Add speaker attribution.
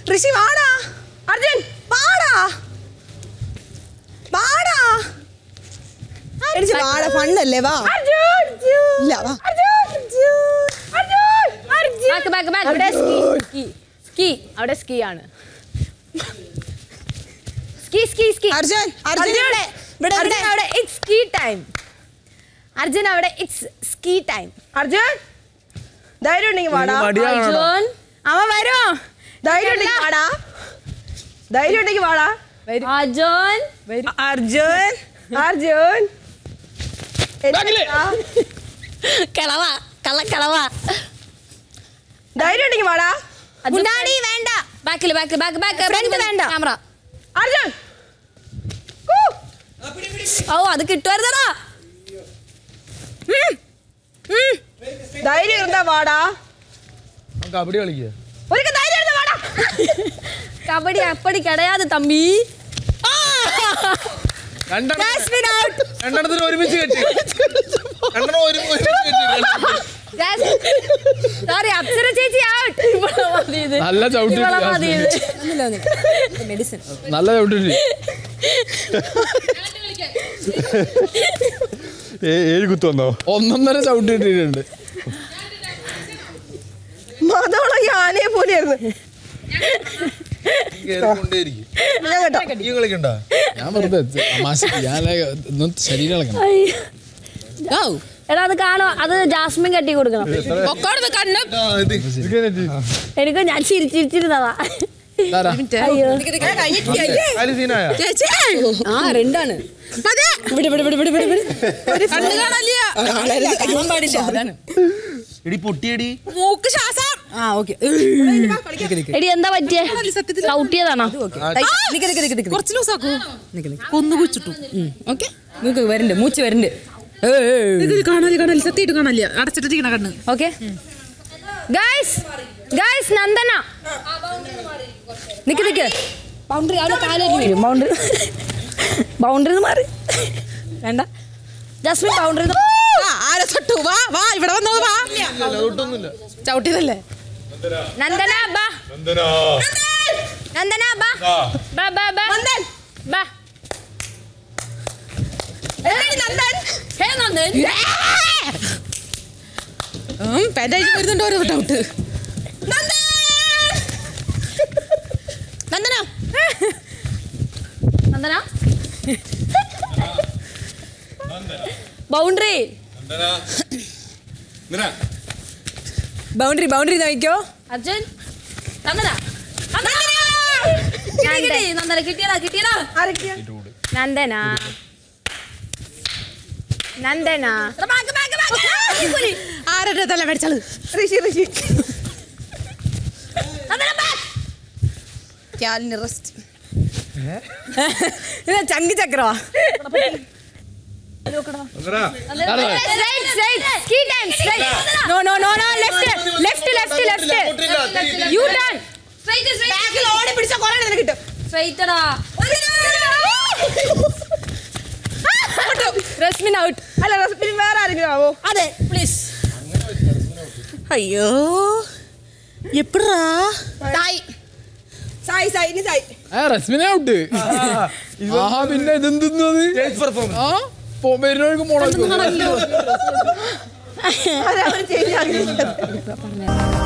Speaker 1: ഋഷി വാടാ അർജുൻ വാടാ വാടാ എടിച്ച് വാടാ ഫണ്ണല്ലേ വാ ഇല്ല വാ
Speaker 2: ബാക്ക് ബാക്ക് ബാക്ക് അവിടെ സ്കീ സ്കീ അവിടെ സ്കീ ആണ് സ്കീ സ്കീ സ്കീ
Speaker 1: അർജുൻ അർജുൻ ഇവിടെ ഇവിടെ
Speaker 2: അർജുൻ
Speaker 1: ഇവിടെ
Speaker 2: അവിടെ ഇറ്റ്സ് സ്കീ ടൈം അർജുൻ അവിടെ ഇറ്റ്സ് സ്കീ ടൈം
Speaker 1: അർജുൻ ധൈര്യം ഉണ്ടെങ്കിൽ വാടാ
Speaker 2: അർജുൻ അവ വരോ
Speaker 1: ധൈര്യം ഉണ്ടെങ്കിൽ വാടാ ധൈര്യം ഉണ്ടെങ്കിൽ വാടാ
Speaker 2: അർജുൻ
Speaker 1: അർജുൻ അർജുൻ
Speaker 3: ബാക്കില്.
Speaker 2: കളവ കള്ള കളവ
Speaker 1: ധൈര്യം ഉണ്ടെങ്കിൽ വാടാ
Speaker 2: മുണ്ടാടി വേണ്ട ബാക്കിൽ ബാക്ക് ബാക്ക് ബാക്ക് ഫ്രണ്ട് വേണ്ട ക്യാമറ
Speaker 1: അർജുൻ
Speaker 2: ഓ അത് കിട്ടുമായിരുന്നടാ
Speaker 1: ധൈര്യം இருந்தா വാടാ
Speaker 3: കബഡി കളിക്കുക
Speaker 1: ഒരു ധൈര്യം இருந்தா വാടാ
Speaker 2: കബഡി അപ്പടി കിടയാതെ തമ്പി
Speaker 3: രണ്ടെണ്ണം രണ്ടെണ്ണത്തിന് ഒരുമിച്ച് കെട്ടി രണ്ടെണ്ണം ഒരു ഒരുമിച്ച് കെട്ടി
Speaker 2: സോറി അപ്സര ചേച്ചി out. ഇവളെ മതി ഇത്.
Speaker 3: നല്ല ചവിട്ടി
Speaker 2: ഇവളെ മതി ഇത്.
Speaker 1: മെഡിസിൻ
Speaker 3: നല്ല ചവിട്ടി
Speaker 4: ഏഴ് കുത്തു വന്നോ
Speaker 3: ഒന്നൊന്നര ചവിട്ടി ഇട്ടിട്ടുണ്ട്
Speaker 1: മതമുള്ള ആനയെ പോലെയായിരുന്നു
Speaker 3: കേറിക്കൊണ്ടേയിരിക്കും.
Speaker 1: ഞാൻ കേട്ടോ
Speaker 3: ഈ കളിക്കണ്ട ഞാൻ വെറുതെ തമാശ ഞാൻ ഒന്നും ശരീരം കളിക്കണം
Speaker 2: എടാ അത് കാണോ അത് ജാസ്മിൻ കെട്ടി കൊടുക്കണം
Speaker 3: ആ, ഇത്.
Speaker 2: എനിക്ക് ഞാൻ ചിരിച്ചിരിച്ചിരുന്നതാ
Speaker 3: ഇതാരാ?
Speaker 2: അയ്യോ
Speaker 3: കാലി സീനായ
Speaker 5: ആ രണ്ടാണ് ഇവിടെ ഇവിടെ ഇവിടെ ഇവിടെ ഇവിടെ കണ്ണു കാണില്ല കാണാൻ പാടില്ല അതാണ്
Speaker 3: എടി പൊട്ടിയടി
Speaker 5: മൂക്ക് ശ്വാസം ആ ഓക്കെ
Speaker 2: എടി എന്താ പറ്റിയേ ചവിട്ടിയതാണോ
Speaker 5: കുറച്ച് ലൂസ് ആക്കൂ കൊന്നു കുച്ചിട്ടു ഓക്കെ നിങ്ങൾക്ക് വരണ്ട് മൂച്ച് വരണ്ട് കാണാല് കാണാല് സത്യമായിട്ട് കാണാല്ല അടച്ചിട്ടിരിക്കണ കണ്ണ്
Speaker 2: ഓക്കെ ഗൈസ് ഗൈസ് നന്ദന നിക്ക് നിക്ക് ബൗണ്ടറി അവിടെ കാലരി ബൗണ്ടറി ബൗണ്ടറി മാറി വേണ്ട ജസ്മിൻ ബൗണ്ടറി
Speaker 5: ആരെ തൊട്ടു വാ വാ ഇവിടെ വന്നോ വാ
Speaker 3: അതൊട്ടൊന്നുമില്ല
Speaker 5: ചവിട്ടിയതല്ലേ
Speaker 2: നന്ദന ബാ നന്ദന ബാ ബാ ബാ ബാ ബാ ഹേ നന്ദൻ
Speaker 5: പാൻറ്റായിട്ട് വരുന്നുണ്ട് ഓരോ doubt
Speaker 2: Nandana Nandana boundary
Speaker 5: boundary boundary നോക്കിക്കോ
Speaker 2: അർജുൻ നന്ദന നന്ദന നന്ദന കിട്ടിയടാ കിട്ടിയടാ Nandana Nandana back, back, back.
Speaker 5: ആരുടെ തല മേടിച്ചാള്
Speaker 1: ഋഷി ഋഷി
Speaker 2: നന്ദന back.
Speaker 1: ക്യാലിന് റെസ്റ്റ്
Speaker 5: ചങ്കി ചക്രവാ
Speaker 2: Nandana, straight, straight. Key time, straight.
Speaker 5: No no no no left left left left
Speaker 2: You turn. Straight, straight.
Speaker 1: ഓടി പിടിച്ച കൊറേ നിനക്ക് കിട്ടും
Speaker 2: Straight ടാ.
Speaker 5: റസ്മിൻ ഔട്ട്
Speaker 1: അല്ല റെസിപ്പി വേറെ ആരെങ്കിലും ആവോ
Speaker 5: അതെ പ്ലീസ് അയ്യോ എപ്പടാ
Speaker 1: സായി സായി സായി ഇനി സായി
Speaker 3: ആ റസ്മിനെ ഔട്ട് ആഹാ പിന്നെ ഇതെന്തെന്നത് ആ പോ- വരുന്നവർക്ക് മോളെ
Speaker 1: അവര് ചേഞ്ച് ആക്കി